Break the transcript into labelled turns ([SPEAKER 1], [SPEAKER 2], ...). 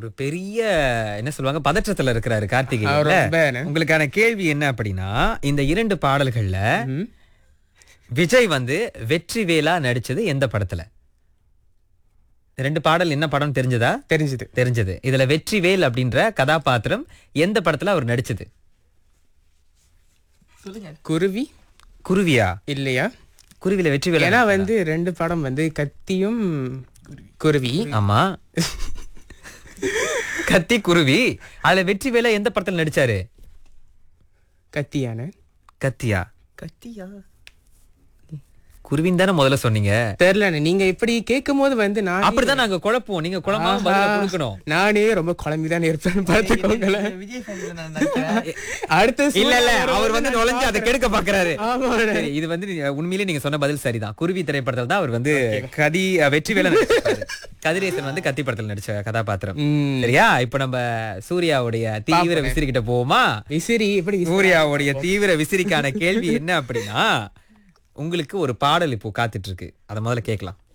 [SPEAKER 1] ஒரு பெரிய என்ன சொல்லுவாங்க பதற்றத்துல இருக்கிறாரு கார்த்திகேயன்
[SPEAKER 2] அவர் ரொம்ப
[SPEAKER 1] உங்களுக்கான கேள்வி என்ன அப்படின்னா இந்த இரண்டு பாடல்கள்ல விஜய் வந்து வெற்றி வேலா நடிச்சது எந்த படத்துல ரெண்டு பாடல் என்ன படம் தெரிஞ்சதா
[SPEAKER 2] தெரிஞ்சது
[SPEAKER 1] தெரிஞ்சது இதுல வெற்றிவேல் அப்படின்ற கதாபாத்திரம் எந்த படத்துல அவர் நடிச்சது
[SPEAKER 2] குருவி
[SPEAKER 1] குருவியா
[SPEAKER 2] இல்லையா
[SPEAKER 1] குருவில வெற்றிவேல்
[SPEAKER 2] ஏன்னா வந்து ரெண்டு படம் வந்து கத்தியும் குருவி
[SPEAKER 1] ஆமா கத்தி குருவி அதுல வெற்றிவேல எந்த படத்துல நடிச்சாரு
[SPEAKER 2] கத்தியான
[SPEAKER 1] கத்தியா கத்தியா குருவின் தானே முதல்ல சொன்னீங்க
[SPEAKER 2] தெரியல நீங்க இப்படி கேட்கும் போது வந்து நான்
[SPEAKER 1] அப்படிதான் நாங்க குழப்போம் நீங்க குழம்பாம பதில கொடுக்கணும்
[SPEAKER 2] நானே ரொம்ப குழம்பிதான் இருப்பேன் பார்த்துக்கோங்களேன்
[SPEAKER 3] விஜய் fan ல நான் நினைக்கிறேன்.
[SPEAKER 2] அடுத்த
[SPEAKER 1] இல்ல இல்ல
[SPEAKER 2] சூழ்நிலை
[SPEAKER 1] அவர் வந்து நுழைஞ்சு அதை கெடுக்க பாக்குறாரு
[SPEAKER 2] ஆமா
[SPEAKER 1] சரி, இது வந்து நீ- உண்மையிலேயே நீங்க சொன்ன பதில் சரிதான் குருவி திரைப்படத்துல தான் அவர் வந்து கதி வெற்றிவேல நடிச்சிருப்பாரு. கதிரேசன் வந்து கத்தி படத்துல நடிச்ச கதாபாத்திரம்
[SPEAKER 2] ம்.
[SPEAKER 1] சரியா இப்ப நம்ம சூர்யாவுடைய தீவிர விசிறி கிட்ட போவோமா
[SPEAKER 2] விசிறி எப்படி விசிறி?
[SPEAKER 1] சூர்யாவுடைய தீவிர விசிறிக்கான கேள்வி என்ன அப்படின்னா உங்களுக்கு ஒரு பாடல் இப்போ காத்துட்டு இருக்கு அதை முதல்ல கேட்கலாம்